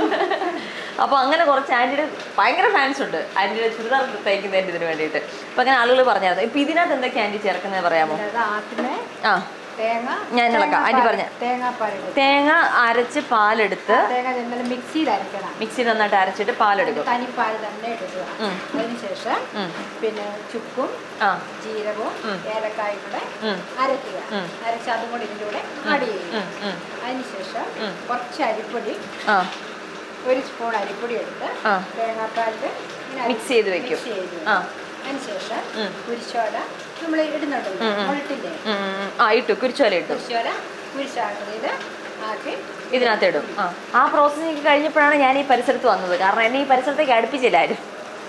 S1: അപ്പോൾ അങ്ങനെ കുറച്ച് ആൻറ്റിയുടെ ഭയങ്കര ഫാൻസ് ഉണ്ട് ആൻറ്റിയുടെ ചുരിദാർ തയ്ക്കുന്നതിൻ്റെ ഇതിന് വേണ്ടിയിട്ട് അപ്പോൾ അങ്ങനെ ആളുകൾ പറഞ്ഞായിരുന്നു ഇപ്പം ഇതിനകത്ത് എന്തൊക്കെയാണ് ആൻറ്റി ചേർക്കുന്നത് പറയാമോ
S5: അത് ആട്ടിനെ
S1: ആ
S5: തേങ്ങ
S1: ഞാൻ ഇളക്കാം ആൻറ്റി പറഞ്ഞ
S5: തേങ്ങാപ്പാൽ
S1: തേങ്ങ അരച്ച് പാലെടുത്ത്
S5: തേങ്ങ ചെന്നാലും മിക്സിയിൽ അരക്കണം
S1: മിക്സിയിൽ നന്നായിട്ട് അരച്ചിട്ട് പാലെടുക്കും
S5: തനിപ്പാൽ തന്നെ എടുക്കുക
S1: ഉം.
S5: അതിനുശേഷം
S1: ഉം.
S5: പിന്നെ ചുക്കും
S1: ആ
S5: ജീരകവും ഏലക്കായും കൂടെ
S1: ഉം.
S5: അരയ്ക്കുക
S1: ഉം.
S5: അരച്ച് അതും കൂടി ഇതിൻ്റെ കൂടെ ആഡ് ചെയ്യുക
S1: ഉം, ഉം.
S5: അതിനുശേഷം
S1: ഉം.
S5: കുറച്ച് അരിപ്പൊടി
S1: ആ
S5: ഒരു സ്പൂൺ അരിപ്പൊടി എടുത്ത്
S1: ആ.
S5: തേങ്ങാപ്പാലിൽ ഇങ്ങനെ
S1: മിക്സ് ചെയ്ത് വെക്കും
S5: മിക്സ് ചെയ്ത്
S1: ആ
S5: അതിനുശേഷം
S1: ഉം.
S5: കുരിശോല നമ്മൾ ഇടുന്നുണ്ടല്ലോ മുളട്ടില്ലേ
S1: ഉം, ഉം, ഉം. ആ ഇട്ടു കുരിച്ചോല ഇട്ടു
S5: കുരിശോല കുരിശാകൃതിയിൽ ആക്കി
S1: ഇതിനകത്ത് ഇടും ആ ആ പ്രോസസ്സിങ് കഴിഞ്ഞപ്പോഴാണ് ഞാൻ ഈ പരിസരത്ത് വന്നത് കാരണം എന്നെ ഈ പരിസരത്തേക്ക് അടുപ്പിച്ചില്ലായിരുന്നു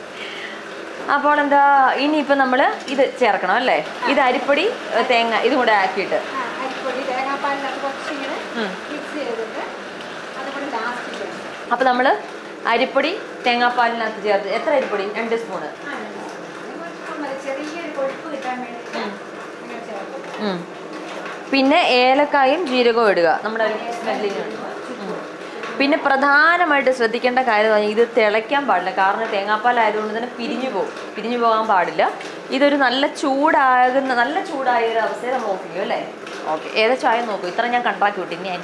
S1: അപ്പോൾ എന്താ ഇനിയിപ്പോൾ നമ്മൾ ഇത് ചേർക്കണം അല്ലേ ഇത് അരിപ്പൊടി ഏ, തേങ്ങ ഇതും കൂടെ ആക്കിയിട്ട്
S5: ആ, അരിപ്പൊടി തേങ്ങാപ്പാലിനകത്ത് കുറച്ചിങ്ങനെ
S1: ഉം.
S5: മിക്സ് ചെയ്തിട്ട് അതുകൂടെ ലാസ്റ്റ് ചെയ്യണം
S1: അപ്പോൾ നമ്മൾ അരിപ്പൊടി തേങ്ങാപ്പാലിനകത്ത് ചേർത്ത് എത്ര അരിപ്പൊടി രണ്ട് സ്പൂണ്
S5: ആ, കുറച്ച് മതി. ചെറിയൊരു കൊഴുപ്പ് കിട്ടാൻ വേണ്ടിയിട്ട് ഇങ്ങനെ ചേർക്കും
S1: ഉം. പിന്നെ ഏലക്കായും ജീരകവും ഇടുക നമ്മുടെ ഒരു സ്മെല്ലിന് വേണ്ടി. ഉം. പിന്നെ പ്രധാനമായിട്ട് ശ്രദ്ധിക്കേണ്ട കാര്യം എന്ന് പറഞ്ഞാൽ ഇത് തിളയ്ക്കാൻ പാടില്ല കാരണം തേങ്ങാപ്പാൽ ആയതുകൊണ്ട് തന്നെ പിരിഞ്ഞു പോകും പിരിഞ്ഞു പോകാൻ പാടില്ല ഇതൊരു നല്ല ചൂടാകുന്ന നല്ല ചൂടായ ഒരു അവസ്ഥയിൽ നമ്മൾ നോക്കിയോ അല്ലേ ഓക്കെ ഏതാ ചായ നോക്കൂ ഇത്ര ഞാൻ കണ്ടാക്കി വിട്ടു ഇനി ഞാൻ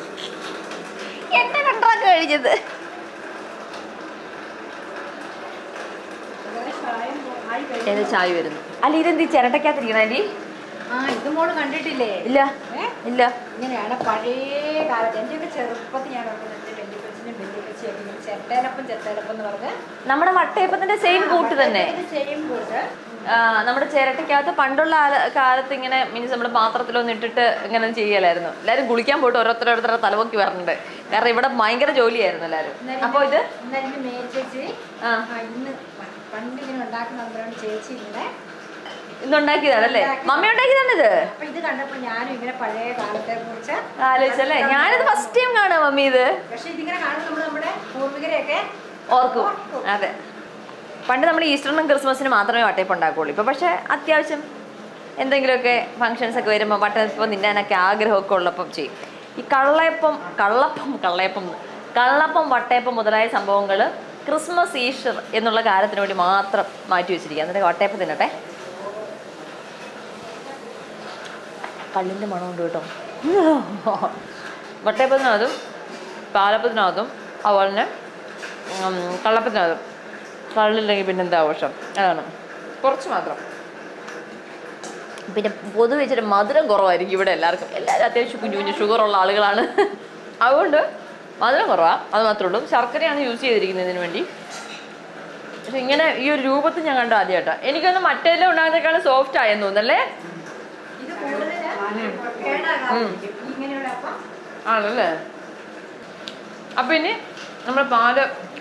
S1: എന്നെ കണ്ടാക്കി കഴിഞ്ഞത്
S5: അതുപോലെ ചായം ആയി കഴിഞ്ഞ്
S1: ഏത് ചായ വരുന്നു അല്ല ഇതെന്ത് ചിരട്ടയ്ക്കകത്തിരിക്കണം ആൻറ്റി
S5: ആ ഇത് മോള് കണ്ടിട്ടില്ലേ
S1: ഇല്ല
S5: ഏ?
S1: ഇല്ല
S5: ഇങ്ങനെയാണ് പഴയ കാലത്ത് എൻ്റെയൊക്കെ ചെറുപ്പത്തിൽ ഞാൻ ഓർക്കുന്നത് എൻ്റെ വെല്ലുപ്പച്ചനും വെല്ലുപ്പച്ചിയൊക്കെ ഇങ്ങനെ ചെട്ടേലപ്പം ചെട്ടേലപ്പം എന്ന് പറഞ്ഞ്
S1: നമ്മുടെ വട്ടയപ്പത്തിന്റെ സെയിം കൂട്ട് തന്നെ
S5: സെയിം കൂട്ട്
S1: ആ, നമ്മുടെ ചിരട്ടയ്ക്കകത്ത് പണ്ടുള്ള ആല- കാലത്ത് ഇങ്ങനെ മീൻസ് നമ്മൾ പാത്രത്തിലൊന്നും ഇട്ടിട്ട് ഇങ്ങനെ ചെയ്യലായിരുന്നു എല്ലാവരും കുളിക്കാൻ പോയിട്ട് ഓരോരുത്തരോരുത്തരുടെ തലവൊക്കി വരണുണ്ട് കാരണം ഇവിടെ ഭയങ്കര ജോലിയായിരുന്നു എല്ലാവരും അപ്പോൾ ഇത്
S5: എന്നാലും മേച്ചേച്ചി
S1: ആ
S5: ആ ഇന്ന് പ- പണ്ട് ഇങ്ങനെ ഉണ്ടാക്കുന്ന അന്നേരം ചേച്ചി ഇങ്ങനെ
S1: ഇന്നുണ്ടാക്കിയതാണല്ലേ മമ്മി ഉണ്ടാക്കിയതാണ് ഇത്
S5: അപ്പൊ ഇത് കണ്ടപ്പോ ഞാനും ഇങ്ങനെ പഴയ കാലത്തെ കുറിച്ച്
S1: ആലോചിച്ചല്ലേ ഞാനിത് ഫസ്റ്റ് ടൈം കാണാം മമ്മി ഇത്
S5: പക്ഷെ ഇതിങ്ങനെ കാണുമ്പോൾ നമ്മൾ നമ്മുടെ പൂർവികരെയൊക്കെ
S1: ഓർക്കും അതെ പണ്ട് നമ്മൾ ഈസ്റ്ററിനും ക്രിസ്മസിനും മാത്രമേ വട്ടയപ്പം ഉണ്ടാക്കുകയുള്ളൂ ഇപ്പോൾ പക്ഷേ അത്യാവശ്യം എന്തെങ്കിലുമൊക്കെ ഫങ്ഷൻസ് ഒക്കെ വരുമ്പോൾ വട്ടയപ്പം തിന്നാനൊക്കെ ആഗ്രഹമൊക്കെ ഉള്ളപ്പം ചെയ്യും ഈ കള്ളയപ്പം കള്ളപ്പം കള്ളയപ്പം കള്ളപ്പം വട്ടയപ്പം മുതലായ സംഭവങ്ങൾ ക്രിസ്മസ് ഈസ്റ്റർ എന്നുള്ള കാലത്തിന് വേണ്ടി മാത്രം മാറ്റി വെച്ചിരിക്കുക എന്നിട്ട് വട്ടയപ്പം തിന്നട്ടെ കള്ളിൻ്റെ മണമുണ്ട് കേട്ടോ വട്ടയപ്പത്തിനകത്തും പാലപ്പത്തിനകത്തും അതുപോലെ തന്നെ ഉം, കള്ളപ്പത്തിനകത്തും കള്ളില്ലെങ്കിൽ പിന്നെ എന്താ ആഘോഷം അതാണ് കുറച്ച് മാത്രം പിന്നെ പൊതുവെ ഇച്ചിരി മധുരം കുറവായിരിക്കും ഇവിടെ എല്ലാവർക്കും എല്ലാവരും അത്യാവശ്യം കുഞ്ഞു കുഞ്ഞു ഷുഗർ ഉള്ള ആളുകളാണ് അതുകൊണ്ട് മധുരം കുറവാണ് അത് മാത്രമേ ഉള്ളൂ ശർക്കരയാണ് യൂസ് ചെയ്തിരിക്കുന്നത് ഇതിന് വേണ്ടി പക്ഷെ ഇങ്ങനെ ഈ ഒരു രൂപത്തിൽ ഞാൻ കണ്ടു ആദ്യമായിട്ടാ എനിക്കൊന്ന് മറ്റേലും ഉണ്ടാകുന്നേക്കാളും സോഫ്റ്റ് ആയെന്ന് തോന്നുന്നല്ലേ
S5: ഇത് കൂടുതൽ കേടാകാതിരിക്കും ഇങ്ങനെയുള്ള അപ്പം
S1: ആണല്ലേ അപ്പം ഇനി നമ്മൾ പാല്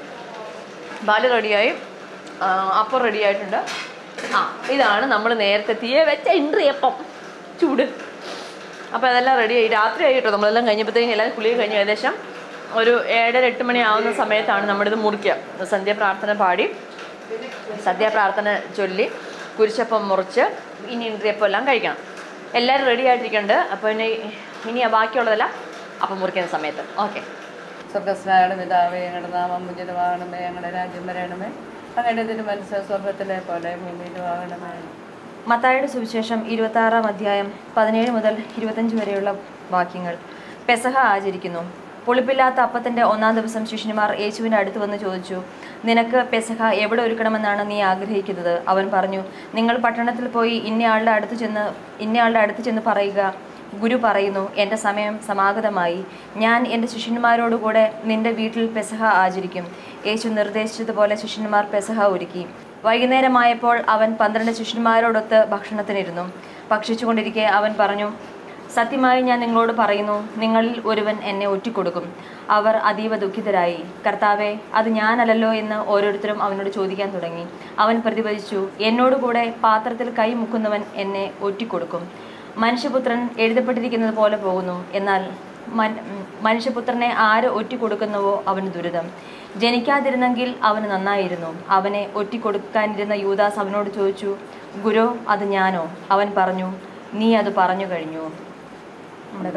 S1: പാല് റെഡിയായി ആ, അപ്പം റെഡി ആയിട്ടുണ്ട് ആ ഇതാണ് നമ്മൾ നേരത്തെ തീയെ വെച്ച ഇൻട്രിയപ്പം ചൂട് അപ്പോൾ അതെല്ലാം റെഡി ആയി രാത്രി ആയി കേട്ടോ നമ്മളെല്ലാം കഴിഞ്ഞപ്പോഴത്തേക്കും എല്ലാം കുളിയും കഴിഞ്ഞ് ഏകദേശം ഒരു ഏഴര എട്ട് മണി ആവുന്ന സമയത്താണ് നമ്മളിത് മുറിക്കുക സന്ധ്യാപ്രാർത്ഥന പാടി സന്ധ്യാപ്രാർത്ഥന ചൊല്ലി കുരിശപ്പം മുറിച്ച് ഇനി ഇൻട്രിയപ്പം എല്ലാം കഴിക്കണം എല്ലാവരും റെഡി ആയിട്ടിരിക്കുന്നുണ്ട് അപ്പോൾ ഇനി ഇനി ബാക്കിയുള്ളതെല്ലാം അപ്പം മുറിക്കുന്ന സമയത്ത് ഓക്കെ
S4: സ്വർഗസ്നായുടെ പിതാവേ ഞങ്ങളുടെ നാമം ഉചിതമാകണമേ ഞങ്ങളുടെ രാജ്യം വരണമേ അങ്ങനെ ഇതിന് മനസ്സ് സ്വർഗത്തിലെ പോലെ ഭൂമിയിലും ആകണമേ
S1: മത്തായുടെ സുവിശേഷം ഇരുപത്താറാം അധ്യായം പതിനേഴ് മുതൽ ഇരുപത്തഞ്ച് വരെയുള്ള വാക്യങ്ങൾ പെസഹ ആചരിക്കുന്നു പുളിപ്പില്ലാത്ത അപ്പത്തിൻ്റെ ഒന്നാം ദിവസം ശിഷ്യന്മാർ യേശുവിൻ്റെ അടുത്ത് വന്ന് ചോദിച്ചു നിനക്ക് പെസഹ എവിടെ ഒരുക്കണമെന്നാണ് നീ ആഗ്രഹിക്കുന്നത് അവൻ പറഞ്ഞു നിങ്ങൾ പട്ടണത്തിൽ പോയി ഇന്നയാളുടെ അടുത്ത് ചെന്ന് ഇന്നയാളുടെ അടുത്ത് ചെന്ന് പറയുക ഗുരു പറയുന്നു എൻ്റെ സമയം സമാഗതമായി ഞാൻ എൻ്റെ ശിഷ്യന്മാരോടുകൂടെ നിന്റെ വീട്ടിൽ പെസഹ ആചരിക്കും യേശു നിർദ്ദേശിച്ചതുപോലെ ശിഷ്യന്മാർ പെസഹ ഒരുക്കി വൈകുന്നേരമായപ്പോൾ അവൻ പന്ത്രണ്ട് ശിഷ്യന്മാരോടൊത്ത് ഭക്ഷണത്തിനിരുന്നു ഭക്ഷിച്ചുകൊണ്ടിരിക്കെ അവൻ പറഞ്ഞു സത്യമായി ഞാൻ നിങ്ങളോട് പറയുന്നു നിങ്ങളിൽ ഒരുവൻ എന്നെ ഒറ്റിക്കൊടുക്കും അവർ അതീവ ദുഃഖിതരായി കർത്താവെ അത് ഞാനല്ലല്ലോ എന്ന് ഓരോരുത്തരും അവനോട് ചോദിക്കാൻ തുടങ്ങി അവൻ പ്രതിവചിച്ചു എന്നോടുകൂടെ പാത്രത്തിൽ കൈ മുക്കുന്നവൻ എന്നെ ഒറ്റിക്കൊടുക്കും മനുഷ്യപുത്രൻ എഴുതപ്പെട്ടിരിക്കുന്നത് പോലെ പോകുന്നു എന്നാൽ മൻ- ഉം, മനുഷ്യപുത്രനെ ആര് ഒറ്റിക്കൊടുക്കുന്നുവോ അവന് ദുരിതം ജനിക്കാതിരുന്നെങ്കിൽ അവന് നന്നായിരുന്നു അവനെ ഒറ്റിക്കൊടുക്കാനിരുന്ന യൂദാസ് അവനോട് ചോദിച്ചു ഗുരു അത് ഞാനോ അവൻ പറഞ്ഞു നീ അത് പറഞ്ഞു കഴിഞ്ഞു നമ്മുടെ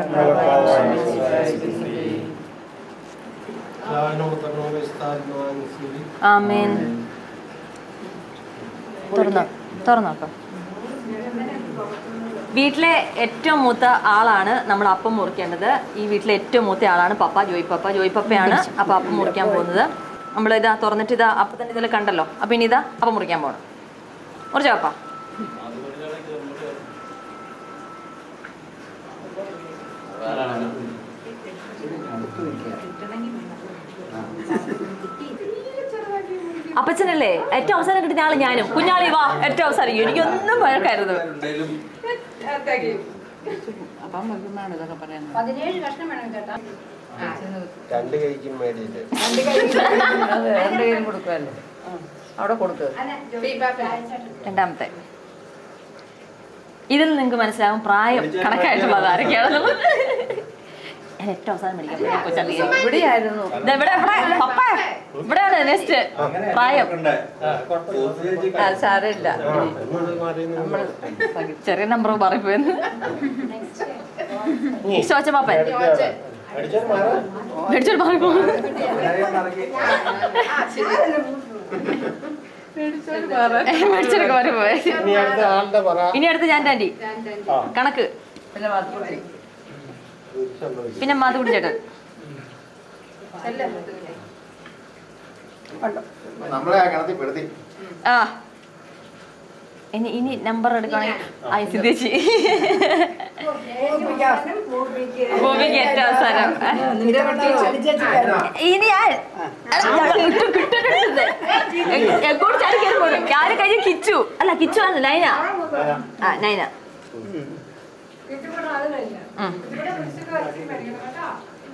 S1: ആമേൻ തുറന്നോ തുറന്നോക്കാം വീട്ടിലെ ഏറ്റവും മൂത്ത ആളാണ് നമ്മൾ അപ്പം മുറിക്കേണ്ടത് ഈ വീട്ടിലെ ഏറ്റവും മൂത്ത ആളാണ് പപ്പ ജോയി പപ്പ ജോയി പപ്പയാണ് അപ്പം അപ്പം മുറിക്കാൻ പോകുന്നത് നമ്മൾ ഇതാ തുറന്നിട്ട് ഇതാ അപ്പം തന്നെ ഇതിൽ കണ്ടല്ലോ അപ്പം ഇനി ഇതാ അപ്പം മുറിക്കാൻ പോകണം മുറിച്ചോ പപ്പ അപ്പച്ചനല്ലേ ഏറ്റവും അവസാനം കിട്ടുന്ന ആള് ഞാനും കുഞ്ഞാളി വാ ഏറ്റവും അവസാനം എനിക്കൊന്നും വഴക്കായിരുന്നു
S4: അപ്പം വെക്കുമ്പോഴാണ് ഇതൊക്കെ പറയുന്നത്
S5: പതിനേഴ് കഷ്ണം വേണം ചേട്ടാ
S2: രണ്ട് കൈക്കും വേണ്ടിയിട്ട്
S4: അത് രണ്ട് കയ്യിലും കൊടുക്കുമല്ലോ അവിടെ കൊടുക്കുക
S5: അല്ല ജോലി അയച്ചിട്ടുണ്ട്.
S1: രണ്ടാമത്തെ ഇതിൽ നിങ്ങൾക്ക് മനസ്സിലാവും പ്രായം കണക്കായിട്ടുള്ളത് ആരൊക്കെയാണെന്നുള്ളത് ഞാൻ ഏറ്റവും അവസാനം മേടിക്കാൻ പോയി കൊച്ചല്ലി
S4: ഇവിടെയായിരുന്നു
S1: ദേ ഇവിടെ ഇവിടെ പപ്പ ഇവിടെയാണ് നെക്സ്റ്റ് പ്രായം
S4: ആ, സാരമില്ല നമ്മൾ
S1: ചെറിയ നമ്പർ മാറിപ്പോയെന്ന് ചോച്ച പാപ്പൻ മേടിച്ചോട് മാറിപ്പോ മേടിച്ചെടുക്ക മാറിപ്പോയെ ഇനി അടുത്ത് ഞാൻ ആൻറ്റി കണക്ക്
S4: പിന്നെ മാത്രമേ
S1: പിന്നെ മാതുകുടി ചേട്ടൻ
S2: നമ്മളെ ആ കിണത്തിൽ പെടുത്തി
S1: ആ ഇനി ഇനി നമ്പർ എടുക്കുകയാണെങ്കിൽ ആ സിദ്ധേച്ചി ഭൂമിക്ക് ഏറ്റവും അവസാനം ഇനി ഞാൻ കിട്ടും, കിട്ടും, കിട്ടും. എ- എങ്ങോട്ട് ചാടി കയറി പോരും ഞാൻ കഴിഞ്ഞ കിച്ചു അല്ല കിച്ചു ആണ് നൈന ആ നൈന
S5: വീട്ടിൽ അത് കഴിഞ്ഞു
S1: ഉം.
S5: ഇവിടെ വിളിച്ചിട്ട് വരച്ച് മേടിക്കണം കേട്ടോ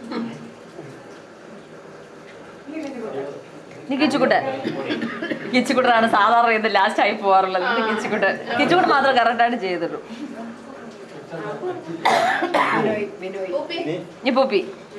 S5: ഇനി പിന്നെ കൊടുക്കാം.
S1: നീ കിച്ചുക്കുട്ടൻ കിച്ചുക്കുട്ടനാണ് സാധാരണ ഇത് ലാസ്റ്റ് ആയി പോവാറുള്ളത് ഇത് കിച്ചുക്കുട്ടൻ കിച്ചുക്കുട്ടൻ മാത്രം കറക്റ്റായിട്ട് ചെയ്തിട്ടുള്ളൂ നീ പൂപ്പി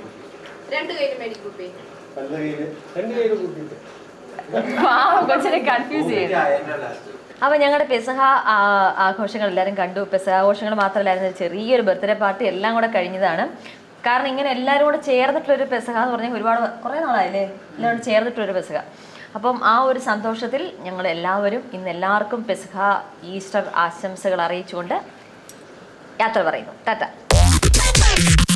S1: പാവം കൊച്ചിനെ കൺഫ്യൂസ് ചെയ്യും അപ്പൊ ഞങ്ങളുടെ പെസഹ ആ, ആഘോഷങ്ങൾ എല്ലാവരും കണ്ടു പെസഹ ആഘോഷങ്ങൾ മാത്രമല്ലായിരുന്നു ചെറിയൊരു ബർത്ത്ഡേ പാർട്ടി എല്ലാം കൂടെ കഴിഞ്ഞതാണ് കാരണം ഇങ്ങനെ എല്ലാവരും കൂടെ ചേർന്നിട്ടുള്ളൊരു പെസഹ എന്ന് പറഞ്ഞാൽ ഒരുപാട് കുറേ നാളായില്ലേ എല്ലാവരും കൂടെ ചേർന്നിട്ടുള്ളൊരു പെസഹ അപ്പം ആ ഒരു സന്തോഷത്തിൽ ഞങ്ങൾ എല്ലാവരും ഇന്ന് എല്ലാവർക്കും പെസഹ ഈസ്റ്റർ ആശംസകൾ അറിയിച്ചുകൊണ്ട് യാത്ര പറയുന്നു ടാറ്റ